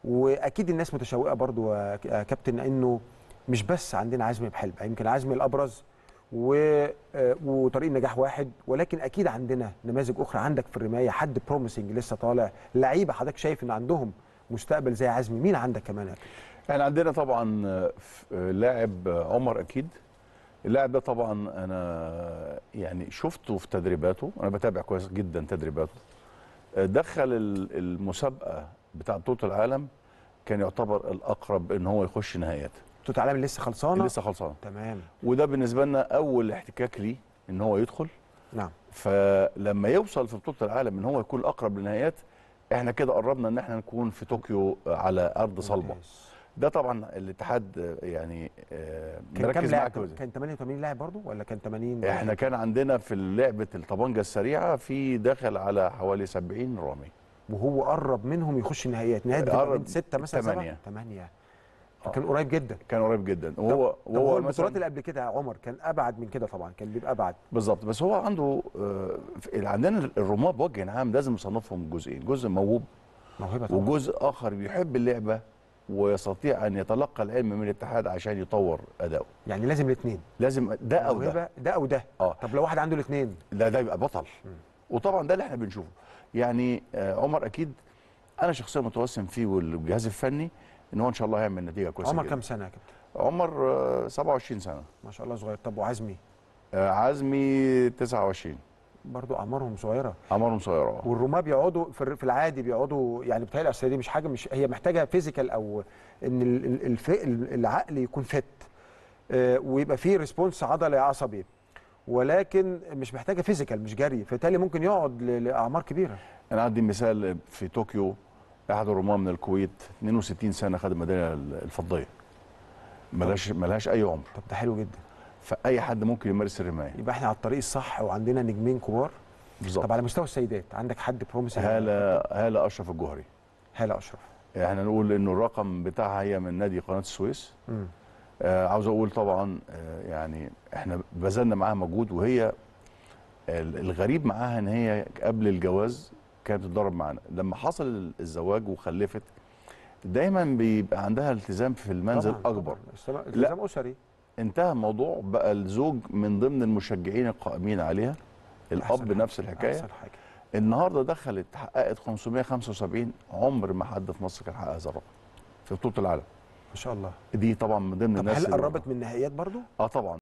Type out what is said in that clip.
واكيد الناس متشوقه برضو يا ك- يا كابتن انه مش بس عندنا عزمي بحلبة يمكن عزمي الابرز و... آه، وطريق نجاح واحد ولكن اكيد عندنا نماذج اخرى عندك في الرمايه حد بروميسنج لسه طالع لعيبه حضرتك شايف ان عندهم مستقبل زي عزمي مين عندك كمان يا كابتن؟ احنا عندنا طبعا آه، ف- آه، لاعب آه، عمر اكيد اللاعب ده طبعا انا يعني شفته في تدريباته انا بتابع كويس جدا تدريباته آه، دخل ال- المسابقه بتاع بطوله العالم كان يعتبر الاقرب ان هو يخش نهائيات بطوله العالم لسه خلصانه لسه خلصان تمام وده بالنسبه لنا اول احتكاك ليه ان هو يدخل نعم فلما يوصل في بطوله العالم ان هو يكون الاقرب للنهائيات احنا كده قربنا ان احنا نكون في طوكيو على ارض صلبه ممتاز. ده طبعا الاتحاد آه، يعني آه، كان كام مركز معاه لاعب كويس كان 88 لاعب برضو ولا كان 80 احنا كان عندنا في لعبه الطبنجه السريعه في داخل على حوالي 70 رامي وهو قرب منهم يخش النهائيات نهائيات بتبقى قرب من 6 مثلا تمانية. 8 فكان قريب جدا كان قريب جدا طب- وهو طب هو وهو البطولات مثلا اللي قبل كده يا عمر كان ابعد من كده طبعا كان بيبقى ابعد بالظبط بس هو عنده آه، في- عندنا الرماة بوجه عام لازم نصنفهم جزئين جزء موهوب موهبه طبعا وجزء اخر بيحب اللعبه ويستطيع ان يتلقى العلم من الاتحاد عشان يطور اداؤه يعني لازم الاثنين لازم ده او ده موهبه ده او ده اه طب لو واحد عنده الاثنين لا ده يبقى بطل وطبعا ده اللي احنا بنشوفه يعني آه، عمر اكيد انا شخصيا متوسم فيه والجهاز الفني ان هو ان شاء الله هيعمل نتيجه كويسه عمر جداً. كام سنه يا كابتن عمر آه، 27 سنه ما شاء الله صغير طب وعزمي آه، عزمي 29 برضو اعمارهم صغيره عمرهم صغيره والرماة بيقعدوا في الر- في العادي بيقعدوا يعني بتهيألي اصل دي مش حاجه مش هي محتاجه فيزيكال او ان ال- ال- الف- ال- العقل يكون فت آه، ويبقى فيه ريسبونس عضلي عصبي ولكن مش محتاجه فيزيكال مش جري فبالتالي ممكن يقعد ل- لاعمار كبيره انا عندي مثال في طوكيو احد الرماة من الكويت 62 سنه خد الميداليه الفضيه ملهاش ملهاش اي عمر طب ده حلو جدا فاي حد ممكن يمارس الرمايه يبقى احنا على الطريق الصح وعندنا نجمين كبار بالظبط طب على مستوى السيدات عندك حد بروميس هاله هاله اشرف الجوهري هاله اشرف احنا نقول انه الرقم بتاعها هي من نادي قناه السويس مم. آه عاوز اقول طبعا آه يعني احنا بذلنا معاها مجهود وهي ال- الغريب معاها ان هي قبل الجواز كانت بتتدرب معانا لما حصل الزواج وخلفت دايما بيبقى عندها التزام في المنزل طبعاً، اكبر طبعاً. التزام- التزام اسري انتهى الموضوع بقى الزوج من ضمن المشجعين القائمين عليها الاب أحسن نفس حاجة. الحكايه احسن حاجه النهارده دخلت حققت 575 عمر ما حد في مصر كان حقق هذا الرقم في بطوله العالم ما شاء الله دي طبعا من ضمن طب الناس هل اللي- قربت من النهائيات برضو اه طبعا